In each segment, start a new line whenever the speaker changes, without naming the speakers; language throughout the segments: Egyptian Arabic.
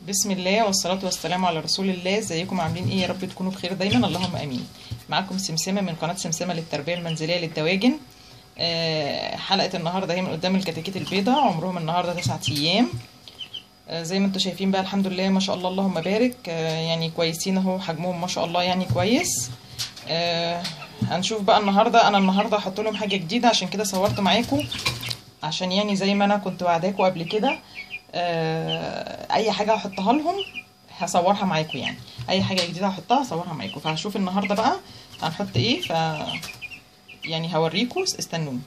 بسم الله والصلاة والسلام على رسول الله ازيكم عاملين ايه يا رب تكونوا بخير دايما اللهم امين معاكم سمسمة من قناة سمسمة للتربية المنزلية للدواجن آه، حلقة النهاردة هي من قدام الكتاكيت البيضاء عمرهم النهاردة تسعة ايام آه، زي ما انتم شايفين بقى الحمد لله ما شاء الله اللهم بارك آه، يعني كويسين اهو حجمهم ما شاء الله يعني كويس آه، هنشوف بقى النهاردة انا النهاردة هحط لهم حاجة جديدة عشان كده صورت معاكم عشان يعني زي ما انا كنت وعداكم قبل كده آه، اي حاجه هحطها لهم هصورها معاكم يعني اي حاجه جديده هحطها هصورها معاكم فهشوف النهارده بقى هنحط ايه ف يعني هوريكم استنوني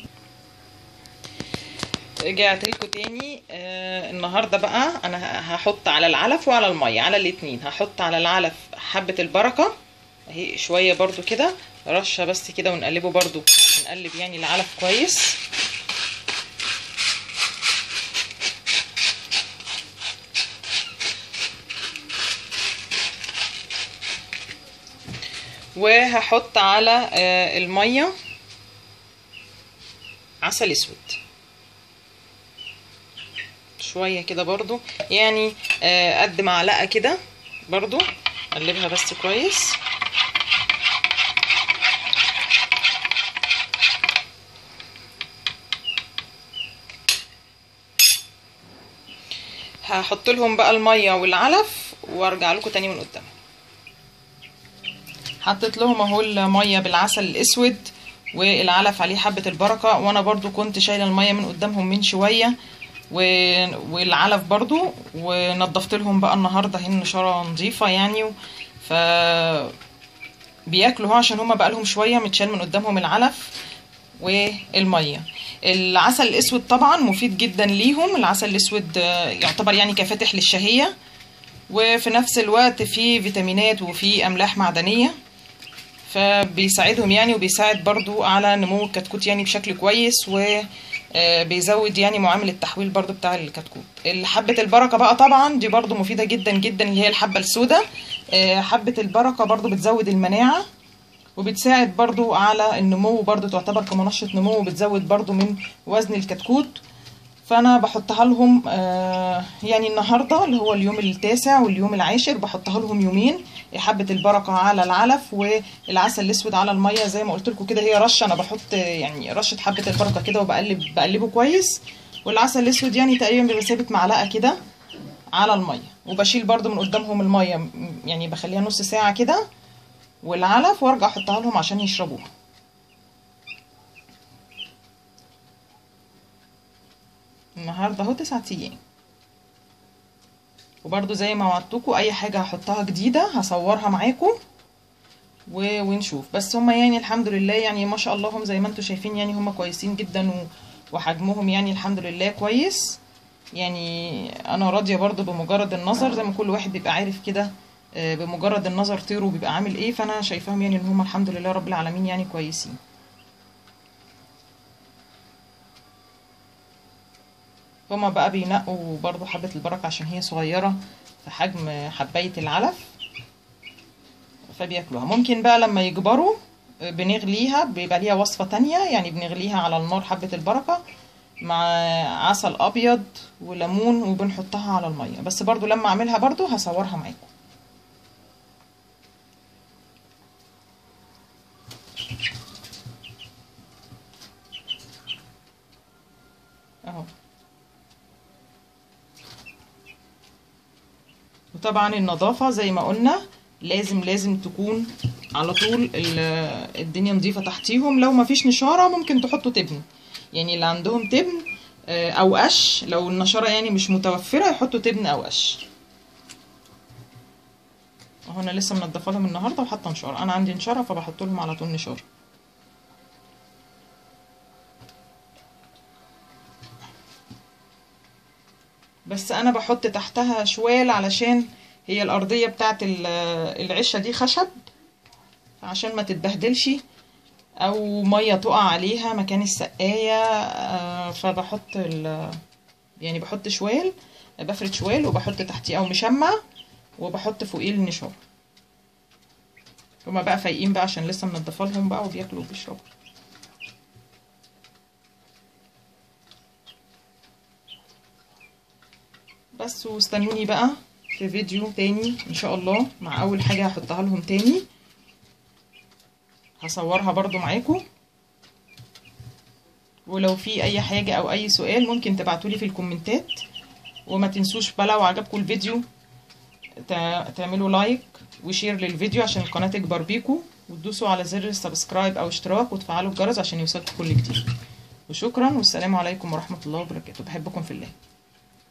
رجعت لكم تاني آه النهارده بقى انا هحط على العلف وعلى الميه على الاتنين هحط على العلف حبه البركه اهي شويه برضو كده رشه بس كده ونقلبه برضو نقلب يعني العلف كويس وهحط على الميه عسل اسود شويه كده برضو يعني قد معلقه كده برضو اقلبها بس كويس هحط لهم بقى الميه والعلف وارجع لكم تاني من قدام حطيت لهم اهو الميه بالعسل الاسود والعلف عليه حبه البركه وانا برضو كنت شايله الميه من قدامهم من شويه و... والعلف برضو ونضفت لهم بقى النهارده هي النشاره نظيفه يعني ف بياكلوا عشان هما بقى لهم شويه متشال من قدامهم العلف والميه العسل الاسود طبعا مفيد جدا ليهم العسل الاسود يعتبر يعني كفاتح للشهيه وفي نفس الوقت فيه فيتامينات وفيه املاح معدنيه فبيساعدهم يعني وبيساعد برضو على نمو الكتكوت يعني بشكل كويس وبيزود يعني معامل التحويل برضو بتاع الكتكوت حبة البركة بقى طبعا دي برضو مفيدة جدا جدا اللي هي الحبة السوداء حبة البركة برضو بتزود المناعة وبتساعد برضو على النمو برضو تعتبر كمنشط نمو وبتزود برضو من وزن الكتكوت فانا بحطها لهم آه يعني النهارده اللي هو اليوم التاسع واليوم العاشر بحطها لهم يومين حبه البركه على العلف والعسل الاسود على الميه زي ما قلت لكم كده هي رشه انا بحط يعني رشه حبه البركه كده وبقلب بقلبه كويس والعسل الاسود يعني تقريبا بيبقى ثابت معلقه كده على الميه وبشيل برده من قدامهم الميه يعني بخليها نص ساعه كده والعلف وارجع احطها لهم عشان يشربوها النهارده اهو تسعة ايام وبرده زي ما وعدتكم اي حاجه هحطها جديده هصورها معاكم و... ونشوف بس هما يعني الحمد لله يعني ما شاء الله هم زي ما انتم شايفين يعني هما كويسين جدا و... وحجمهم يعني الحمد لله كويس يعني انا راضيه برضو بمجرد النظر زي ما كل واحد بيبقى عارف كده بمجرد النظر طيره بيبقى عامل ايه فانا شايفاهم يعني ان هما الحمد لله رب العالمين يعني كويسين هما بقى بينقوا برضو حبة البركة عشان هي صغيرة في حجم حباية العلف فبياكلوها ممكن بقى لما يكبروا بنغليها بيبقى ليها وصفة تانية يعني بنغليها على النار حبة البركة مع عسل أبيض وليمون وبنحطها على المية بس برضو لما أعملها برضو هصورها معاكم اهو وطبعا النظافة زي ما قلنا لازم لازم تكون على طول الدنيا نظيفة تحتيهم لو مفيش نشارة ممكن تحطوا تبن يعني اللي عندهم تبن او قش لو النشارة يعني مش متوفرة يحطوا تبن او قش اهو انا لسه منضفه لهم النهارده وحاطه نشاره انا عندي نشاره فبحط لهم على طول نشاره بس انا بحط تحتها شوال علشان هي الارضيه بتاعت العشه دي خشب عشان ما تتبهدلش او ميه تقع عليها مكان السقايه فبحط يعني بحط شوال بفرد شوال وبحط تحتيه او مشمع وبحط فوقيه النشار هما بقى فايقين بقى عشان لسه منضفه لهم بقى وبياكلوا وبيشربوا بس واستنوني بقى في فيديو تاني ان شاء الله مع اول حاجة هحطها لهم تاني هصورها برضو معاكم ولو في اي حاجة او اي سؤال ممكن تبعتولي في الكومنتات وما تنسوش بقى لو عجبكم الفيديو تعملوا لايك وشير للفيديو عشان القناة تكبر بيكم وتدوسوا على زر السبسكرايب او اشتراك وتفعلوا الجرس عشان يوصلكم كل جديد وشكرا والسلام عليكم ورحمة الله وبركاته بحبكم في الله